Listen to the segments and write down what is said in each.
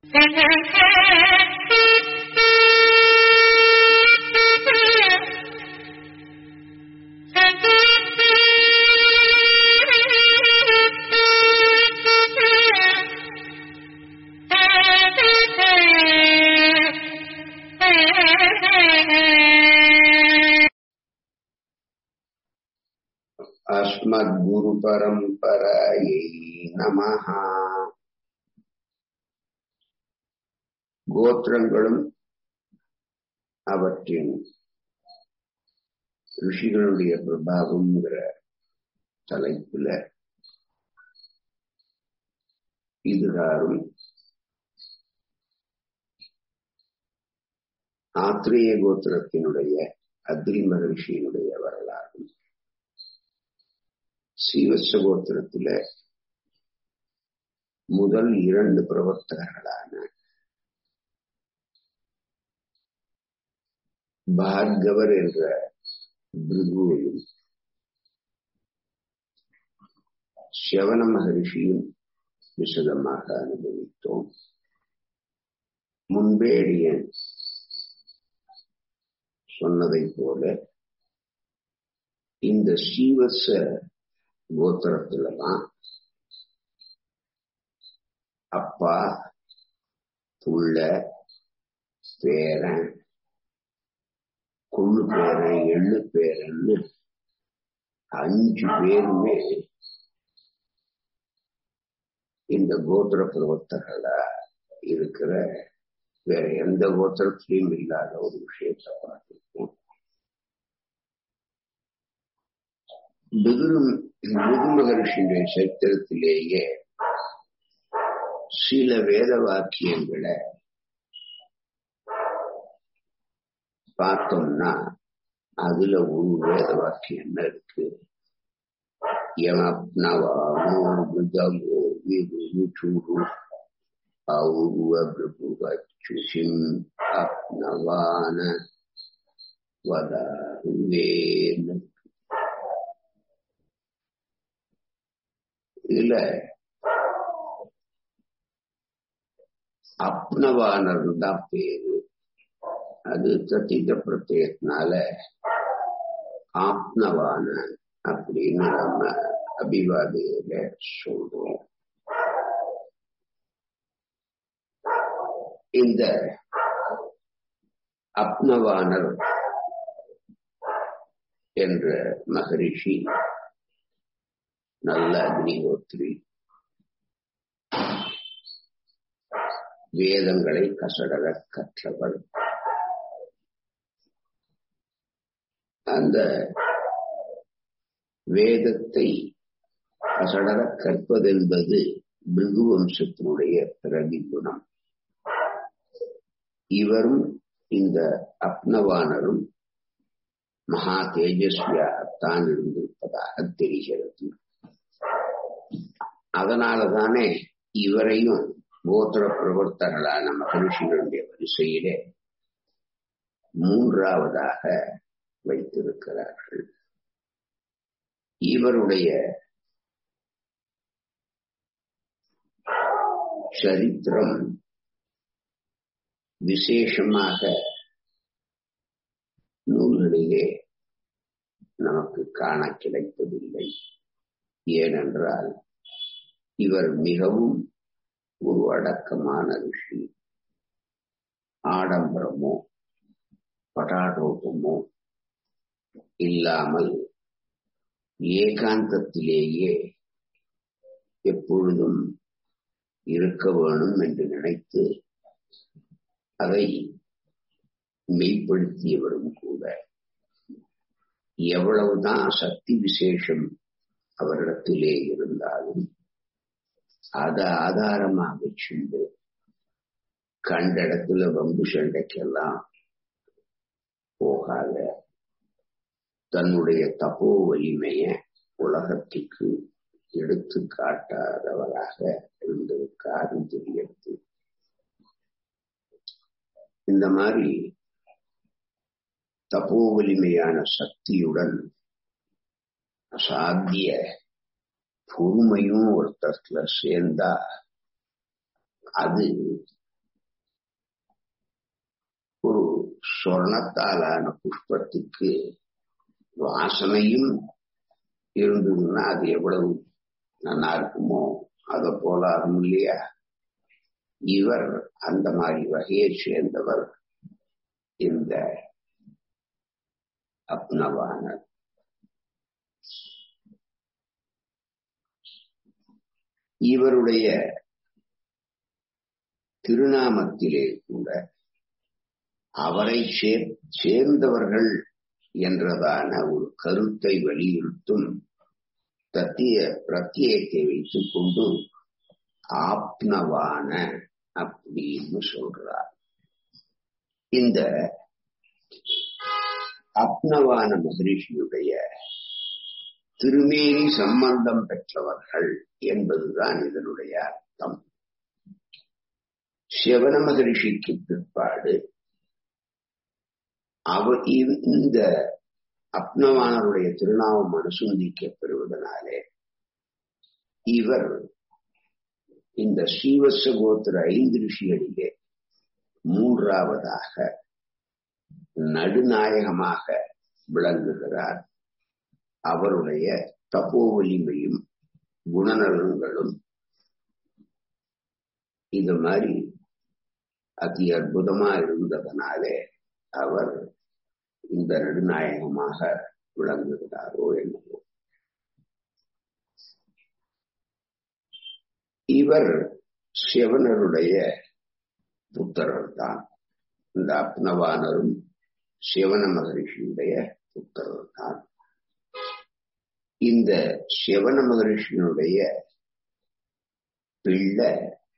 अस्मद्गुरुपरम्परायै நமஹ கோத்திரங்களும் அவற்றின் ரிஷிகளுடைய பிரபாவம்ங்கிற தலைப்புல இதுகாரும் ஆத்திரேய கோத்திரத்தினுடைய அத்ரி மகரிஷியினுடைய வரலாறு சீவச கோத்திரத்தில முதல் இரண்டு பிரவர்த்தகர்களான பார்கவர் என்ற பிருகுவையும் சிவன மகரிஷியும் விசதமாக அனுபவித்தோம் முன்பேடியன் சொன்னதைப் போல இந்த ஸ்ரீவச கோத்திரத்துலதான் அப்பா புள்ள பேரன் கொள்ளு பேரன் எள்ளு பேரன்னு அஞ்சு பேருமே இந்த கோத்திர பிரவர்த்தர்களா இருக்கிற வேற எந்த கோத்திரத்திலையும் இல்லாத ஒரு விஷயத்தை பார்த்திருக்கோம் மகரிஷியுடைய சரித்திரத்திலேயே சில வேத வாக்கியங்களை பார்த்தோம்னா அதுல ஒரு வேத வாக்கியம் என்ன இருக்கு ௌருவபிரபுவச்சுஷிம் அப்னவான வதாருவேன்னு இதுல அப்னவானர் தான் பேரு அது தத்திக பிரத்யத்தினால ஆப்னவான அப்படின்னு நம்ம அபிவாதியில சொல்றோம் இந்த அப்னவானர் என்ற மகரிஷி நல்ல அக்னிஹோத்ரி வேதங்களை கசடர கற்றவள் அந்த வேதத்தை கசடர கற்பதென்பது பிருகு வம்சத்தினுடைய பிறவி குணம் இவரும் இந்த அப்னவானரும் மகா தேஜஸ்வியாகத்தான் இருந்திருப்பதாக தெரிகிறது அதனாலதானே இவரையும் கோத்திர பிரவர்த்தகளான மகரிஷிகளுடைய வரிசையிலே மூன்றாவதாக வைத்திருக்கிறார்கள் இவருடைய சரித்திரம் விசேஷமாக நூல்களிலே நமக்கு காண கிடைப்பதில்லை ஏனென்றால் இவர் மிகவும் ஒரு அடக்கமான ரிஷி ஆடம்பரமோ படாடோபமோ இல்லாமல் ஏகாந்தத்திலேயே எப்பொழுதும் இருக்க வேணும் என்று நினைத்து அதை மெய்ப்படுத்தியவரும் கூட எவ்வளவுதான் சக்தி விசேஷம் அவரிடத்திலே இருந்தாலும் அதை ஆதாரமாக சென்று கண்ட இடத்துல வம்பு சண்டைக்கெல்லாம் போகாத தன்னுடைய தப்போ வலிமைய உலகத்துக்கு எடுத்து காட்டாதவராக இருந்திருக்காரு தெரியாது இந்த மாதிரி தப்போ வலிமையான சக்தியுடன் அசாத்திய பொறுமையும் ஒருத்தத்துல சேர்ந்தா அது சொர்ணத்தாலான புஷ்பத்துக்கு வாசனையும் இருந்ததுன்னா அது எவ்வளவு நல்லா இருக்குமோ அதை போல ஆகும் இல்லையா இவர் அந்த மாதிரி வகையை சேர்ந்தவர் இந்த அப்னவானர் இவருடைய திருநாமத்திலே கூட அவரை சேர்ந்தவர்கள் என்றதான ஒரு கருத்தை வலியுறுத்தும் தத்திய பிரத்யேகத்தை வைத்துக் கொண்டு ஆப்னவான அப்படின்னு சொல்றார் இந்த அப்னவான மகரிஷியுடைய திருமேனி சம்பந்தம் பெற்றவர்கள் என்பதுதான் இதனுடைய அர்த்தம் சிவன மகரிஷிக்கு பிற்பாடு அவர் இந்த அப்னவானருடைய திருநாமம் அனுசந்திக்கப்பெறுவதனாலே இவர் இந்த ஸ்ரீவத்ச கோத்திர ஐந்து ரிஷிகளிலே மூன்றாவதாக நடுநாயகமாக விளங்குகிறார் அவருடைய தப்போ வலிமையும் குணநலன்களும் இது மாதிரி அதி அற்புதமா இருந்ததனாலே அவர் இந்த நடுநாயகமாக விளங்குகிறாரோ என்னவோ இவர் சிவனருடைய புத்தரர் தான் இந்த அப்னவானரும் சிவன மகரிஷியுடைய புத்தரர் தான் இந்த சிவன மகரிஷியினுடைய பிள்ளை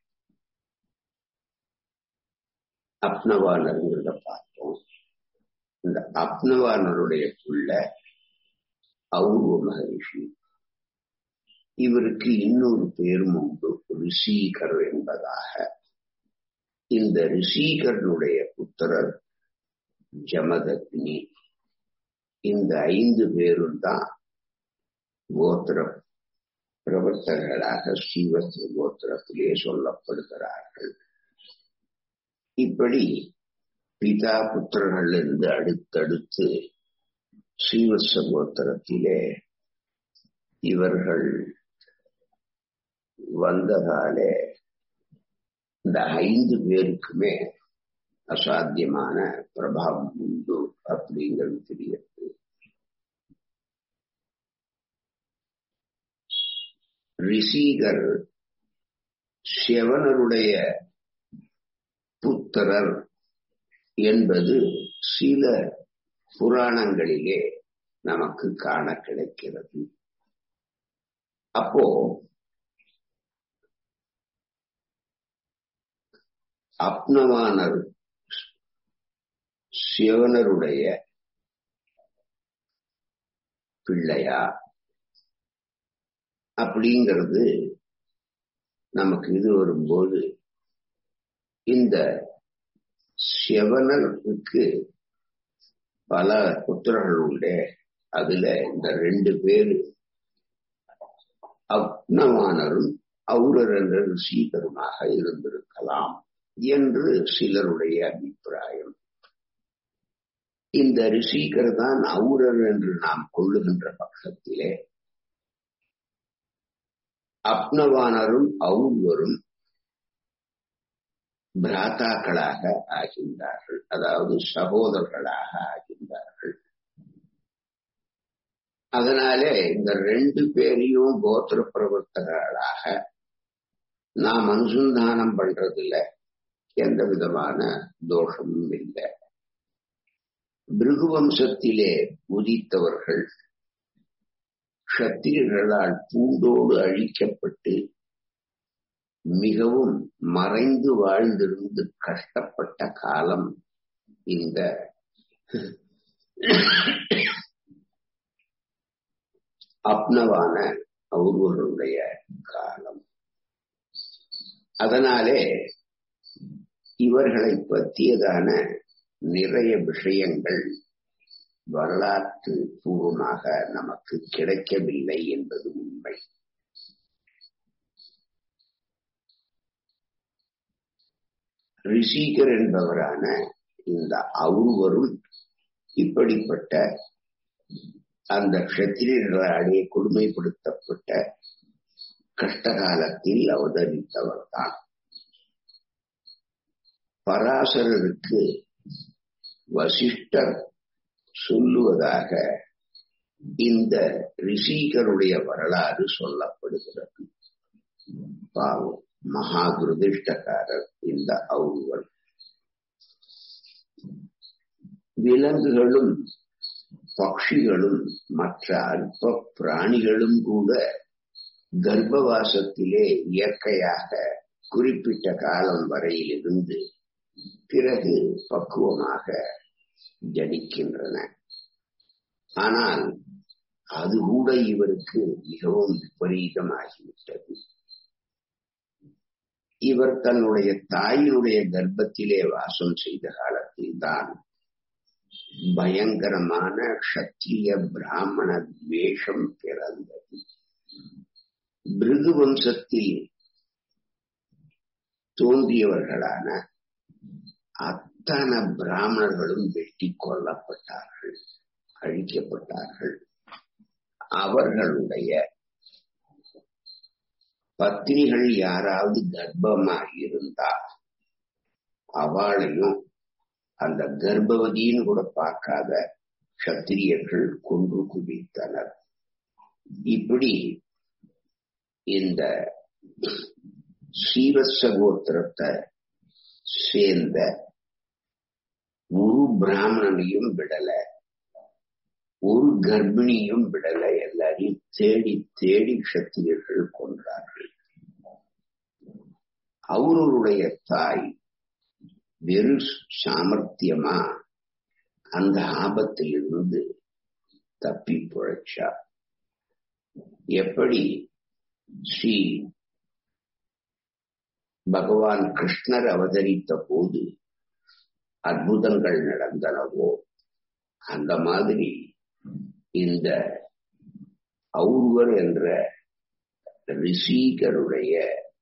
அப்னவானருங்கிறத பார்த்தோம் இந்த அப்னவானருடைய பிள்ளை அவுர்வ மகரிஷி இவருக்கு இன்னொரு பேரும் உண்டு ரிஷீகர் என்பதாக இந்த ரிஷீகரனுடைய புத்திரர் ஜமதக்னி இந்த ஐந்து பேரும் தான் கோத்திர பிரவர்த்தகர்களாக ஸ்ரீவஸ்திர கோத்திரத்திலே சொல்லப்படுகிறார்கள் இப்படி பிதா புத்திரர்கள் இருந்து அடுத்தடுத்து ஸ்ரீவத்ச கோத்திரத்திலே இவர்கள் வந்ததாலே இந்த ஐந்து பேருக்குமே அசாத்தியமான பிரபாவம் உண்டு அப்படிங்கிறது தெரியுது ரிஷீகர் சிவனருடைய புத்திரர் என்பது சில புராணங்களிலே நமக்கு காண கிடைக்கிறது அப்போ அப்னவானர் சிவனருடைய பிள்ளையா அப்படிங்கிறது நமக்கு இது வரும்போது இந்த சிவனருக்கு பல புத்திரர்கள் உண்டு அதுல இந்த ரெண்டு பேரு அப்னவானரும் அவுரர் என்ற ரிஷீகருமாக இருந்திருக்கலாம் என்று சிலருடைய அபிப்பிராயம் இந்த ரிஷீகர் தான் அவுரர் என்று நாம் கொள்ளுகின்ற பட்சத்திலே அப்னவானரும் அவுர்வரும் பிராத்தாக்களாக ஆகின்றார்கள் அதாவது சகோதரர்களாக ஆகின்றார்கள் அதனாலே இந்த ரெண்டு பேரையும் கோத்திர பிரவர்த்தகர்களாக நாம் அனுசந்தானம் பண்றதுல எந்த விதமான தோஷமும் இல்லை பிருகுவம்சத்திலே உதித்தவர்கள் க்ஷத்திரியர்களால் பூண்டோடு அழிக்கப்பட்டு மிகவும் மறைந்து வாழ்ந்திருந்து கஷ்டப்பட்ட காலம் இந்த அப்னவான ஒருவருடைய காலம் அதனாலே இவர்களை பற்றியதான நிறைய விஷயங்கள் வரலாற்று பூர்வமாக நமக்கு கிடைக்கவில்லை என்பது உண்மை ரிஷிகர் என்பவரான இந்த அவுருவரும் இப்படிப்பட்ட அந்த க்ஷத்திரியர்களாலே கொடுமைப்படுத்தப்பட்ட கஷ்டகாலத்தில் அவதரித்தவர் தான் பராசரருக்கு வசிஷ்டர் சொல்லுவதாக இந்த ரிஷிகருடைய வரலாறு சொல்லப்படுகிறது பாவம் மகா துரதிருஷ்டக்காரர் இந்த அவுருவர் விலங்குகளும் பட்சிகளும் மற்ற அற்ப பிராணிகளும் கூட கர்ப்பவாசத்திலே இயற்கையாக குறிப்பிட்ட காலம் வரையிலிருந்து பிறகு பக்குவமாக ஜனிக்கின்றன ஆனால் அது கூட இவருக்கு மிகவும் விபரீதமாகிவிட்டது இவர் தன்னுடைய தாயினுடைய கர்ப்பத்திலே வாசம் செய்த காலத்தில் தான் பயங்கரமான க்ஷத்திரிய பிராமண துவேஷம் பிறந்தது பிருகு வம்சத்தில் தோன்றியவர்களான அத்தனை பிராமணர்களும் வெட்டி கொல்லப்பட்டார்கள் அழிக்கப்பட்டார்கள் அவர்களுடைய பத்னிகள் யாராவது கர்ப்பமாக இருந்தா அவளையும் அந்த கர்ப்பவதின்னு கூட பார்க்காத சத்திரியர்கள் கொன்று குவித்தனர் இப்படி இந்த ஸ்ரீவத்ச கோத்திரத்தை சேர்ந்த ஒரு பிராமணனையும் விடல ஒரு கர்ப்பிணியும் விடல எல்லாரையும் தேடி தேடி சத்திரியர்கள் கொன்றார்கள் அவருடைய தாய் வெறு சாமர்த்தியமா அந்த ஆபத்திலிருந்து தப்பி பிழைச்சா எப்படி ஸ்ரீ பகவான் கிருஷ்ணர் அவதரித்த போது அற்புதங்கள் நடந்தனவோ அந்த மாதிரி இந்த அவுர்வர் என்ற ரிஷிகருடைய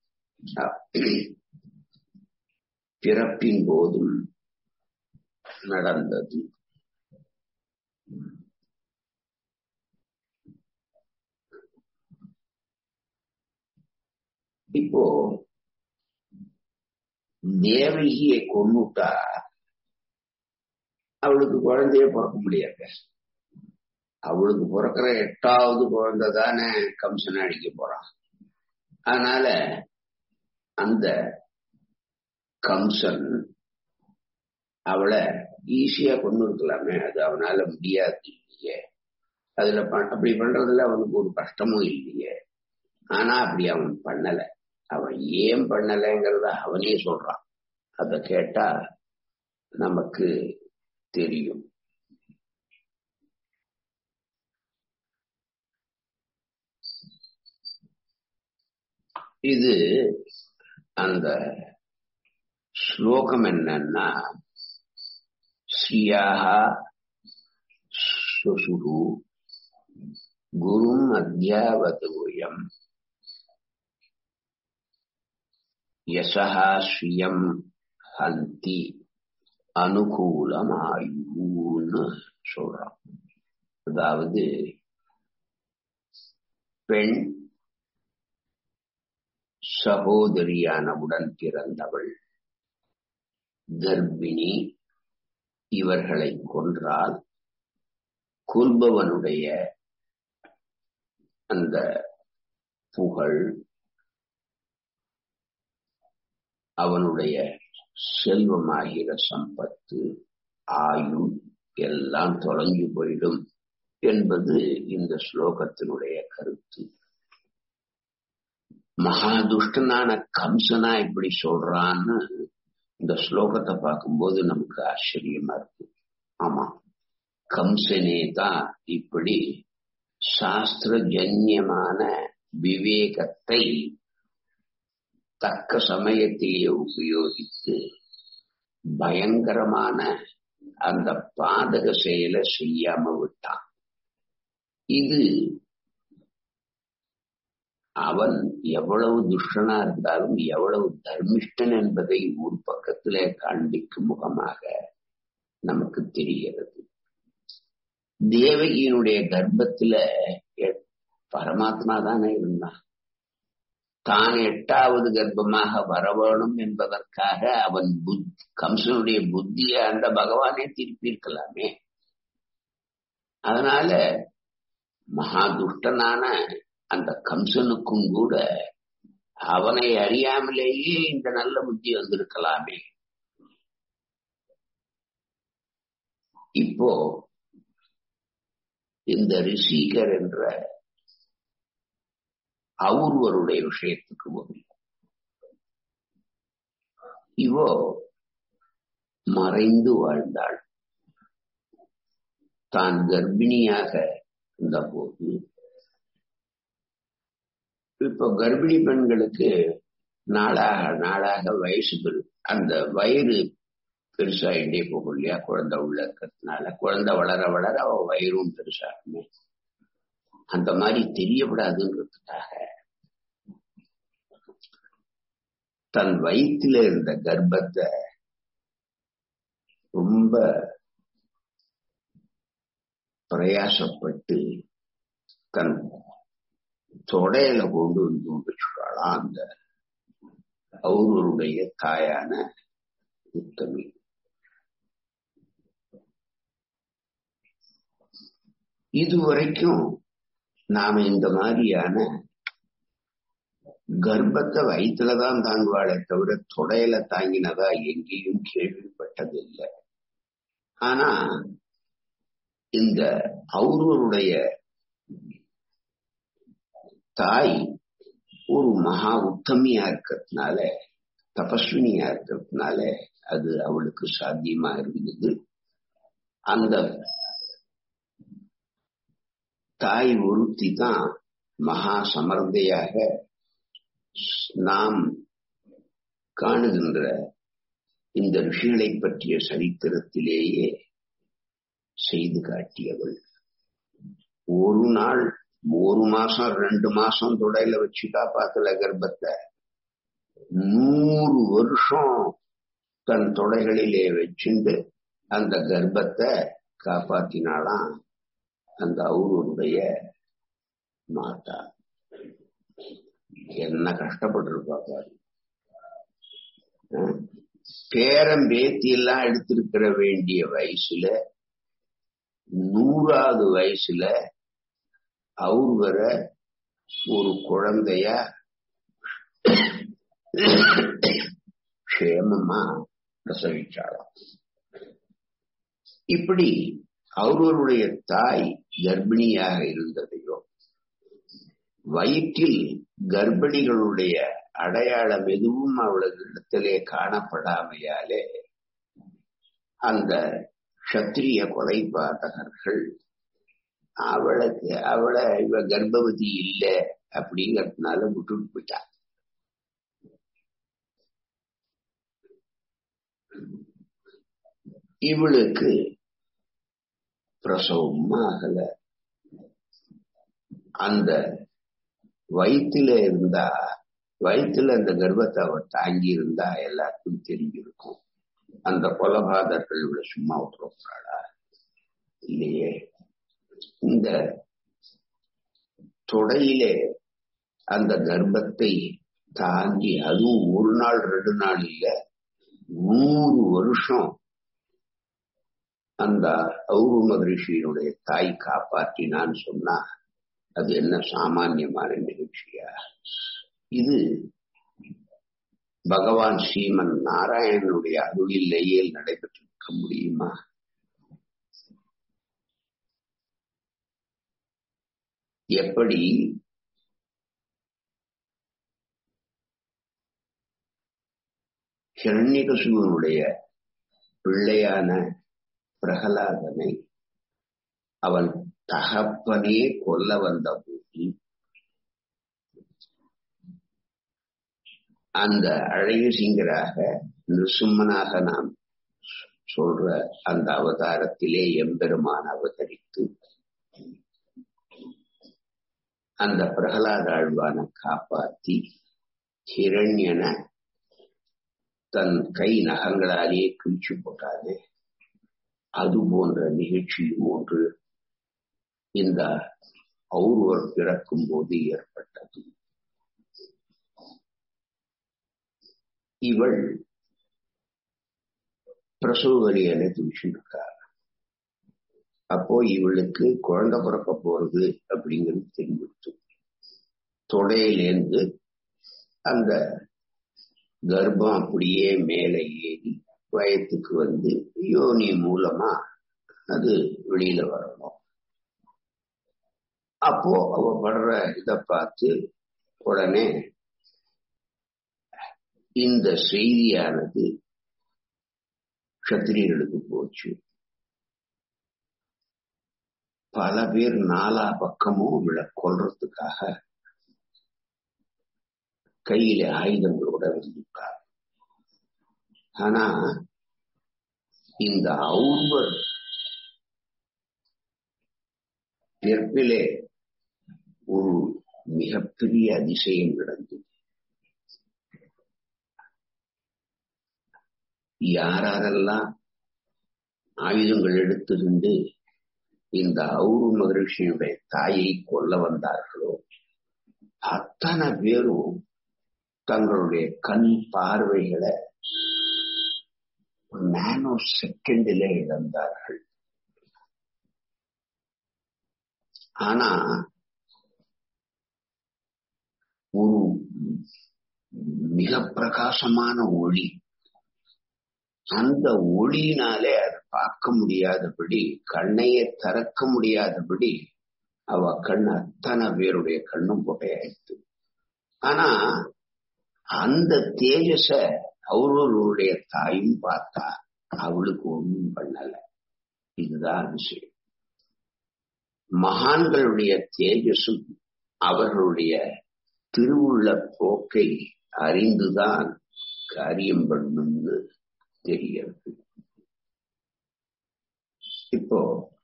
பிறப்பின் போதும் நடந்தது இப்போ தேவகியை கொண்டுட்டா அவளுக்கு குழந்தைய பிறக்க முடியாது அவளுக்கு பிறக்கிற எட்டாவது குழந்தை தானே கம்சனை அடிக்க போறான் அதனால அந்த கம்சன் அவளை ஈஸியா கொண்டு இருக்கலாமே அது அவனால முடியாது இல்லையே அதுல அப்படி பண்றதுல அவனுக்கு ஒரு கஷ்டமும் இல்லையே ஆனா அப்படி அவன் பண்ணல அவன் ஏன் பண்ணலைங்கிறத அவனே சொல்றான் அத கேட்டா நமக்கு தெரியும் இது அந்த ஸ்லோகம் என்னன்னா ஸ்ரீயாக சுசுரு குரும் அத்தியாவதோயம் யசா ஸ்ரீயம் ஹந்தி அனுகூலமாயுன்னு சொல்றான் அதாவது பெண் சகோதரியானவுடன் பிறந்தவள் கர்ப்பிணி இவர்களை கொன்றால் கொல்பவனுடைய அந்த புகழ் அவனுடைய செல்வமாகிற சம்பத்து ஆயுள் எல்லாம் தொலைஞ்சு போயிடும் என்பது இந்த ஸ்லோகத்தினுடைய கருத்து மகாதுஷ்டனான கம்சனா இப்படி சொல்றான்னு இந்த ஸ்லோகத்தை பார்க்கும்போது நமக்கு ஆச்சரியமா இருக்கு ஆமா கம்சனே தான் இப்படி சாஸ்திரஜன்யமான விவேகத்தை தக்க சமயத்திலே உபயோகித்து பயங்கரமான அந்த பாதக செயலை செய்யாம விட்டான் இது அவன் எவ்வளவு துஷ்டனா இருந்தாலும் எவ்வளவு தர்மிஷ்டன் என்பதை ஒரு பக்கத்திலே காண்பிக்கும் முகமாக நமக்கு தெரிகிறது தேவகியினுடைய கர்ப்பத்துல பரமாத்மா தானே இருந்தான் தான் எட்டாவது கர்ப்பமாக வர வேணும் என்பதற்காக அவன் புத் கம்சனுடைய புத்திய அந்த பகவானே திருப்பியிருக்கலாமே அதனால மகா துஷ்டனான அந்த கம்சனுக்கும் கூட அவனை அறியாமலேயே இந்த நல்ல புத்தி வந்திருக்கலாமே இப்போ இந்த ரிஷிகர் என்ற அவருவருடைய விஷயத்துக்கு வரும் இவோ மறைந்து வாழ்ந்தாள் தான் கர்ப்பிணியாக இருந்த போது இப்போ கர்ப்பிணி பெண்களுக்கு நாளாக நாளாக வயசு பெரு அந்த வயிறு பெருசாகிட்டே போகும் இல்லையா குழந்தை உள்ள இருக்கிறதுனால குழந்தை வளர வளர அவ வயிறும் பெருசாகுமே அந்த மாதிரி தெரியப்படாதுன்றதுக்காக தன் வயிற்றுல இருந்த கர்ப்பத்தை ரொம்ப பிரயாசப்பட்டு தன் தொடையில கொண்டு வந்து வச்சுட்டாளாம் அந்த அவருடைய தாயான உத்தமி இதுவரைக்கும் நாம இந்த மாதிரியான கர்ப்பத்தை வயிற்றுலதான் தாங்குவாளே தவிர தொடையில தாங்கினதா எங்கேயும் கேள்விப்பட்டதில்லை ஆனா இந்த அவருடைய தாய் ஒரு மகா உத்தமியா இருக்கிறதுனால தபஸ்வினியா இருக்கிறதுனால அது அவளுக்கு சாத்தியமா இருந்தது அந்த தாய் ஒருத்தி தான் மகா சமர்த்தையாக நாம் காணுகின்ற இந்த ரிஷிகளை பற்றிய சரித்திரத்திலேயே செய்து காட்டியவள் ஒரு நாள் ஒரு மாசம் ரெண்டு மாசம் தொடையில வச்சு காப்பாத்தல கர்ப்பத்தை நூறு வருஷம் தன் தொடைகளிலே வச்சுண்டு அந்த கர்ப்பத்தை காப்பாத்தினாலாம் அந்த அவருடைய மாதா என்ன கஷ்டப்பட்டிருப்பா பாரு பேரம் பேத்தி எல்லாம் எடுத்திருக்கிற வேண்டிய வயசுல நூறாவது வயசுல அவர் வர ஒரு குழந்தைய க்ஷேமமா பிரசவிச்சாளாம் இப்படி அவர்களுடைய தாய் கர்ப்பிணியாக இருந்ததையோ வயிற்றில் கர்ப்பிணிகளுடைய அடையாளம் எதுவும் அவளதிடத்திலே காணப்படாமையாலே அந்த கத்திரிய கொலைபாதகர்கள் அவளுக்கு அவளை இவ கர்ப்பவதி இல்லை அப்படிங்கறதுனால விட்டுட்டு போயிட்டா இவளுக்கு பிரசவம் ஆகல அந்த வயிற்றுல இருந்தா வயிற்றுல அந்த கர்ப்பத்தை அவ தாங்கி இருந்தா எல்லாருக்கும் தெரிஞ்சிருக்கும் அந்த கொலபாதர்கள் இவளை சும்மா விட்டுறாளா இல்லையே இந்த தொடையிலே அந்த கர்ப்பத்தை தாங்கி அதுவும் ஒரு நாள் ரெண்டு நாள் இல்ல நூறு வருஷம் அந்த அவுரு மகரிஷியினுடைய தாய் காப்பாற்றினான்னு சொன்னா அது என்ன சாமானியமான நிகழ்ச்சியா இது பகவான் ஸ்ரீமன் நாராயணனுடைய அருளிலேயே நடைபெற்றிருக்க முடியுமா எப்படி ஹிரண்யகசுவனுடைய பிள்ளையான பிரகலாதனை அவன் தகப்பனே கொல்ல வந்த போது அந்த அழகு சிங்கராக நிருசும்மனாக நாம் சொல்ற அந்த அவதாரத்திலே எம்பெருமான் அவதரித்து அந்த பிரகலாத ஆழ்வான காப்பாத்தி ஹிரண்யனை தன் கை நகங்களாலேயே கிழிச்சு போட்டாலே அது போன்ற நிகழ்ச்சியும் ஒன்று இந்த ஒருவர் பிறக்கும் போது ஏற்பட்டது இவள் பிரசவ வலியில துடிச்சுருக்கார் அப்போ இவளுக்கு குழந்தை பிறக்க போறது அப்படிங்கிறது தெரிஞ்சுட்டு தொடையிலேருந்து அந்த கர்ப்பம் அப்படியே மேலே ஏறி வயத்துக்கு வந்து யோனி மூலமா அது வெளியில வரணும் அப்போ அவ படுற இத பார்த்து உடனே இந்த செய்தியானது கத்திரியர்களுக்கு போச்சு பல பேர் நாலா பக்கமும் இவளை கொல்றதுக்காக கையில ஆயுதங்களோட வந்திருக்கார் ஆனா இந்த ஔவர் பிறப்பிலே ஒரு மிகப்பெரிய அதிசயம் நடந்தது யாரெல்லாம் ஆயுதங்கள் எடுத்திருந்து இந்த அவுரு மகிழ்ச்சியுடைய தாயை கொல்ல வந்தார்களோ அத்தனை பேரும் தங்களுடைய கண் பார்வைகளை நானோ செகண்டிலே இழந்தார்கள் ஆனா ஒரு மிக பிரகாசமான ஒளி அந்த ஒளியினாலே அதை பார்க்க முடியாதபடி கண்ணையே திறக்க முடியாதபடி அவ கண் அத்தனை பேருடைய கண்ணும் புகையாயிடுது ஆனா அந்த தேஜஸ அவர்களுடைய தாயும் பார்த்தா அவளுக்கு ஒன்றும் பண்ணல இதுதான் விஷயம் மகான்களுடைய தேஜஸும் அவர்களுடைய திருவுள்ள போக்கை அறிந்துதான் காரியம் பண்ணும்னு தெரிகிறது இப்போ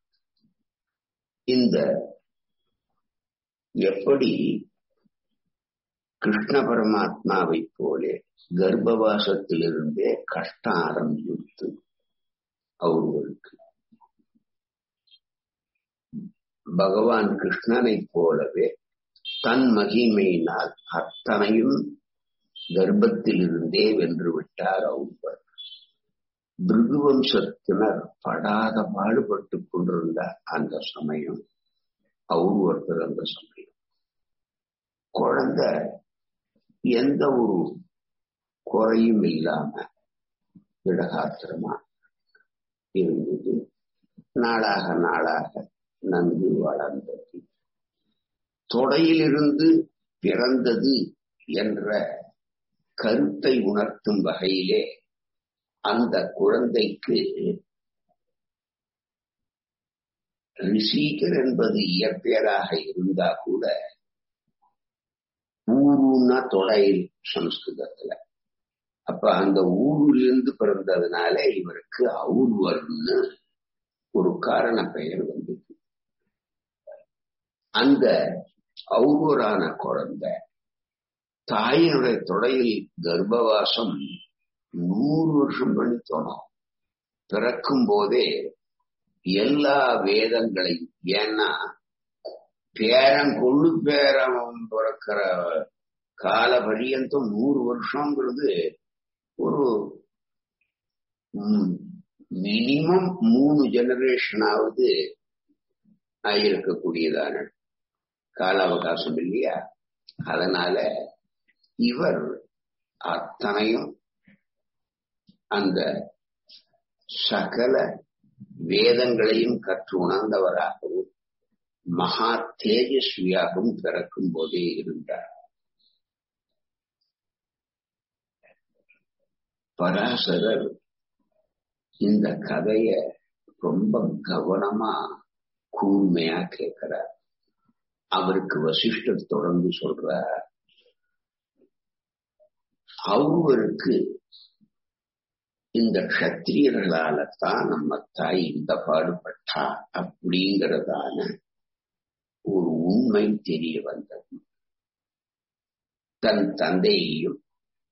இந்த எப்படி கிருஷ்ண பரமாத்மாவை போலே கர்ப்பவாசத்திலிருந்தே கஷ்டம் ஆரம்பித்து அவர்களுக்கு பகவான் கிருஷ்ணனை போலவே தன் மகிமையினால் அத்தனையும் கர்ப்பத்திலிருந்தே வென்று விட்டார் அவர் பிருகுவம்சத்தினர் படாத பாடுபட்டு கொண்டிருந்த அந்த சமயம் அவர் பிறந்த சமயம் குழந்தை எந்த ஒரு குறையும் இல்லாம திடகாத்திரமா இருந்தது நாளாக நாளாக நன்கு வளர்ந்தது தொடையிலிருந்து பிறந்தது என்ற கருத்தை உணர்த்தும் வகையிலே அந்த குழந்தைக்கு ரிஷிகர் என்பது இயற்பெயராக இருந்தா கூட ஊருன்னா தொடையில் சம்ஸ்கிருதத்துல அப்ப அந்த ஊரிலிருந்து பிறந்ததுனால இவருக்கு அவுர்வர்னு ஒரு காரண பெயர் வந்தது அந்த அவுர்வரான குழந்தை தாயினுடைய தொடையில் கர்ப்பவாசம் நூறு வருஷம் பண்ணி தோணும் பிறக்கும் போதே எல்லா வேதங்களையும் ஏன்னா பேரன் கொள்ளு பேரன் பிறக்கிற கால பரியந்தம் நூறு வருஷங்கிறது ஒரு மினிமம் மூணு ஜெனரேஷனாவது ஆகியிருக்கக்கூடியதான கால அவகாசம் இல்லையா அதனால இவர் அத்தனையும் அந்த சகல வேதங்களையும் கற்று உணர்ந்தவராகவும் மகா தேஜஸ்வியாகவும் பிறக்கும் போதே இருந்தார் பராசரர் இந்த கதைய ரொம்ப கவனமா கூர்மையா கேட்கிறார் அவருக்கு வசிஷ்டர் தொடர்ந்து சொல்றார் அவருக்கு இந்த கத்திரியர்களால தான் நம்ம தாய் இந்த பாடுபட்டா அப்படிங்கிறதான ஒரு உண்மை தெரிய வந்தது தன் தந்தையையும்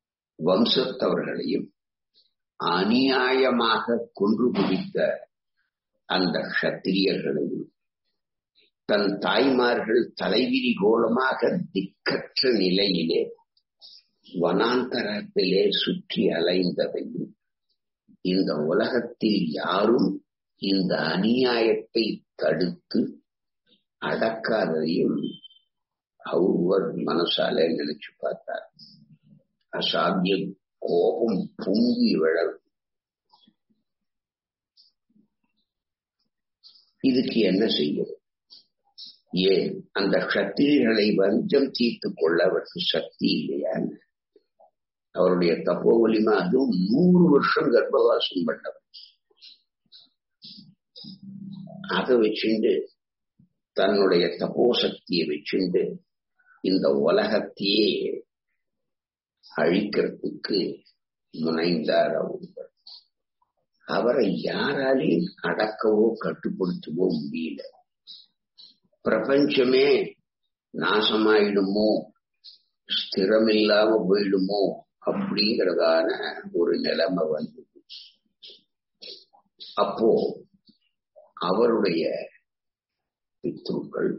வம்சத்தவர்களையும் அநியாயமாக கொன்று குவித்த அந்த க்ஷத்திரியர்களையும் தன் தாய்மார்கள் தலைவிரி கோலமாக திக்கற்ற நிலையிலே வனாந்தரத்திலே சுற்றி அலைந்ததையும் இந்த உலகத்தில் யாரும் இந்த அநியாயத்தை தடுத்து அடக்காததையும் அவர் மனசால நினைச்சு பார்த்தார் அசாத்திய கோபம் பொங்கி விழல் இதுக்கு என்ன செய்யும் ஏன் அந்த சக்திகளை வஞ்சம் தீர்த்து கொள்ள அவருக்கு சக்தி இல்லையா அவருடைய தப்போ வலிமை அதுவும் நூறு வருஷம் கர்ப்பவாசம் பண்ணவர் அதை வச்சுண்டு தன்னுடைய தப்போ சக்தியை வச்சுண்டு இந்த உலகத்தையே அழிக்கிறதுக்கு முனைந்தார் அவர் அவரை யாராலையும் அடக்கவோ கட்டுப்படுத்தவோ முடியல பிரபஞ்சமே நாசமாயிடுமோ ஸ்திரமில்லாம போயிடுமோ அப்படிங்கிறதான ஒரு நிலைமை வந்தது அப்போ அவருடைய பித்ருக்கள்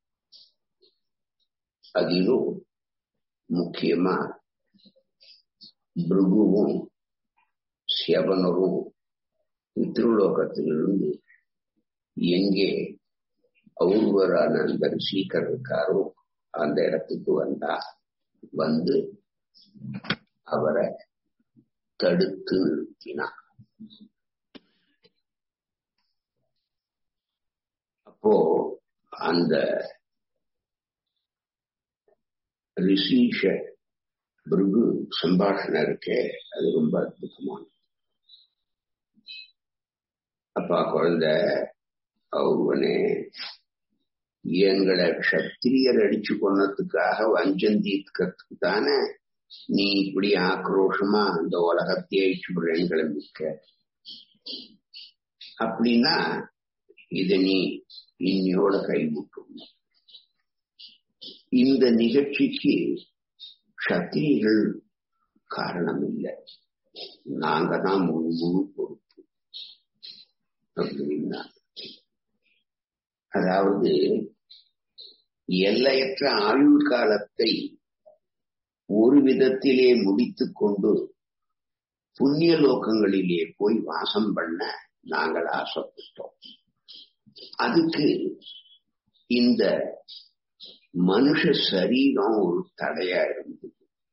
அதிலும் முக்கியமா பிருகுவும் சியவனரும் பித்ருலோகத்திலிருந்து எங்கே அவுர்வரான அந்த ரிஷிகர் இருக்காரோ அந்த இடத்துக்கு வந்தா வந்து அவரை தடுத்து நிறுத்தினார் அப்போ அந்த ரிஷீஷ பிருகு சம்பாஷணம் இருக்கே அது ரொம்ப அற்புதமான அப்பா குழந்தை அவனே எங்களை க்ஷத்திரியர் அடிச்சு கொன்னதுக்காக வஞ்சம் தீர்க்கிறதுக்கு தானே நீ இப்படி ஆக்ரோஷமா அந்த உலகத்தையே அழிச்சு கிளம்பிக்க அப்படின்னா இத நீ இன்னையோட கைவிட்டும் இந்த நிகழ்ச்சிக்கு க்ஷத்திரிகள் காரணம் இல்லை நாங்க தான் முழு முழு பொறுப்பு அப்படின்னா அதாவது எல்லையற்ற ஆயுள் காலத்தை ஒரு விதத்திலே முடித்துக் கொண்டு புண்ணிய லோகங்களிலே போய் வாசம் பண்ண நாங்கள் ஆசைப்பட்டோம் அதுக்கு இந்த மனுஷ சரீரம் ஒரு தடையா இருந்தது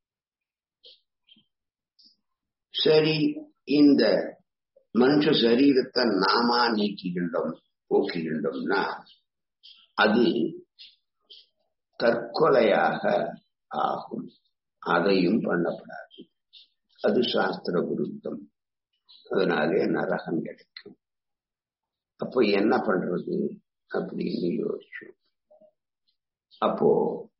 சரி இந்த மனுஷ சரீரத்தை நாமா நீக்கிக்கின்றோம் போக்கிக்கின்றோம்னா அது தற்கொலையாக ஆகும் அதையும் பண்ணப்படாது அது சாஸ்திர விருத்தம் அதனாலே நரகம் கிடைக்கும் அப்போ என்ன பண்றது அப்படின்னு யோசிச்சோம் அப்போ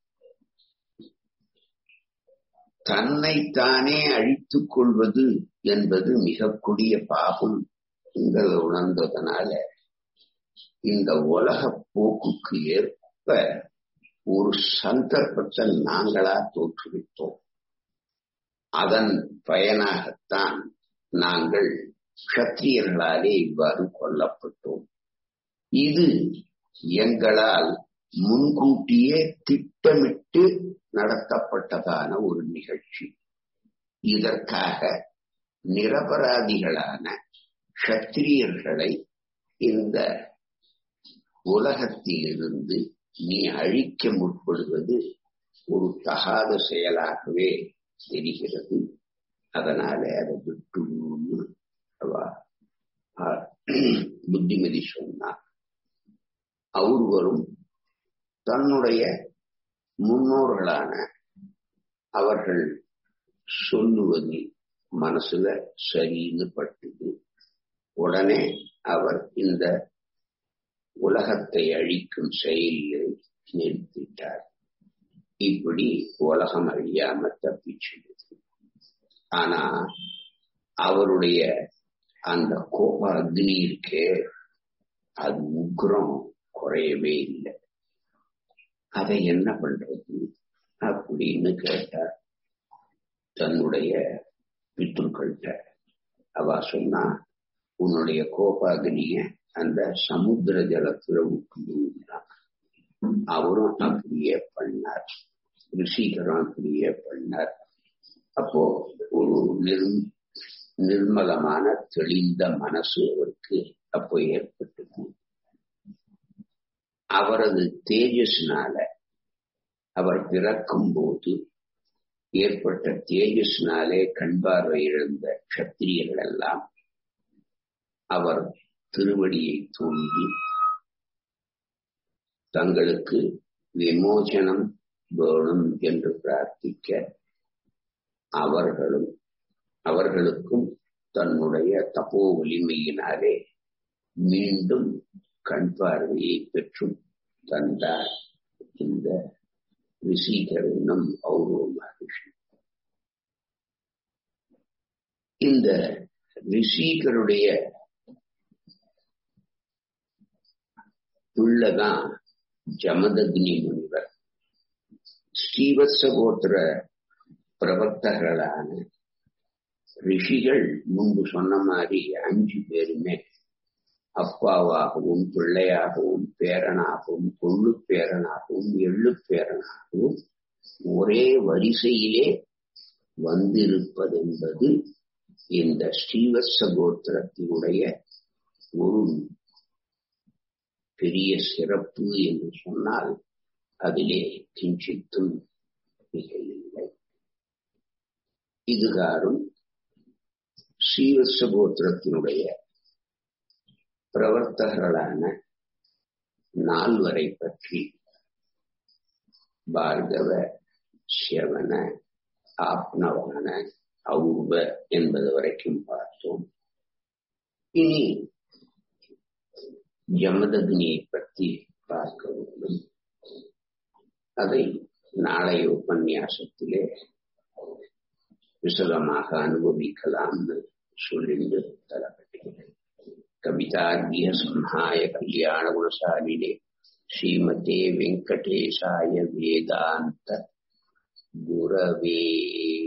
தன்னைத்தானே அழித்துக் கொள்வது என்பது மிக கொடிய பாகம் நீங்கள் உணர்ந்ததனால இந்த உலக போக்குக்கு ஏற்ப ஒரு சந்தர்ப்பத்தை நாங்களா தோற்றுவித்தோம் அதன் பயனாகத்தான் நாங்கள் கத்திரியர்களாலே இவ்வாறு கொல்லப்பட்டோம் இது எங்களால் முன்கூட்டியே திட்டமிட்டு நடத்தப்பட்டதான ஒரு நிகழ்ச்சி இதற்காக நிரபராதிகளான கத்திரியர்களை இந்த உலகத்திலிருந்து நீ அழிக்க முற்படுவது ஒரு தகாத செயலாகவே தெரிகிறது அதனால அதை விட்டுன்னு புத்திமதி சொன்னார் அவர் வரும் தன்னுடைய முன்னோர்களான அவர்கள் சொல்லுவது மனசுல சரின்னு பட்டுது உடனே அவர் இந்த உலகத்தை அழிக்கும் செயலில் நிறுத்திட்டார் இப்படி உலகம் அழியாம தப்பிச்சுடுது ஆனா அவருடைய அந்த கோப அக்னி இருக்கே அது உக்ரம் குறையவே இல்லை அதை என்ன பண்றது அப்படின்னு கேட்டார் தன்னுடைய பித்ருக்கள்கிட்ட அவ சொன்னா உன்னுடைய கோபாகினிய அந்த சமுத்திர ஜலத்துல விட்டுதான் அவரும் அப்படியே பண்ணார் ரிஷிகரும் அப்படியே பண்ணார் அப்போ ஒரு நிர் நிர்மலமான தெளிந்த மனசு அவருக்கு அப்போ ஏற்பட்டது அவரது தேஜஸ்னால அவர் பிறக்கும் போது ஏற்பட்ட தேஜஸ்னாலே கண்பார்வை இழந்த கத்திரியர்கள் எல்லாம் அவர் திருவடியை தூண்டி தங்களுக்கு விமோசனம் வேணும் என்று பிரார்த்திக்க அவர்களும் அவர்களுக்கும் தன்னுடைய தப்போ வலிமையினாலே மீண்டும் கண் பார்வையை பெற்றும் தந்தார் இந்த ரிஷிகரனும் அவுரோ மகர்ஷி இந்த ரிஷிகருடைய பிள்ளைதான் ஜமதக்னி முனிவர் ஸ்ரீவத்சகோத்திர பிரவர்த்தகர்களான ரிஷிகள் முன்பு சொன்ன மாதிரி அஞ்சு பேருமே அப்பாவாகவும் பிள்ளையாகவும் பேரனாகவும் கொள்ளு பேரனாகவும் எள்ளு பேரனாகவும் ஒரே வரிசையிலே வந்திருப்பதென்பது இந்த ஸ்ரீவத்ச கோத்திரத்தினுடைய ஒரு பெரிய சிறப்பு என்று சொன்னால் அதிலே கிஞ்சித்தும் மிகையில்லை இதுகாரும் ஸ்ரீவத்ச கோத்திரத்தினுடைய பிரவர்த்தகர்களான நால்வரை பற்றி பார்கவ சிவன ஆப்னவான அவுர்வ என்பது வரைக்கும் பார்த்தோம் இனி ஜமதக்னியை பற்றி பார்க்க வேண்டும் அதை நாளைய உபன்யாசத்திலே விசதமாக அனுபவிக்கலாம்னு சொல்லிட்டு தரப்பட்டுகிறேன் கவிதார்கிய சம்ஹாய கல்யாண குணசாலினே ஸ்ரீமதே வெங்கடேசாய வேதாந்த குரவே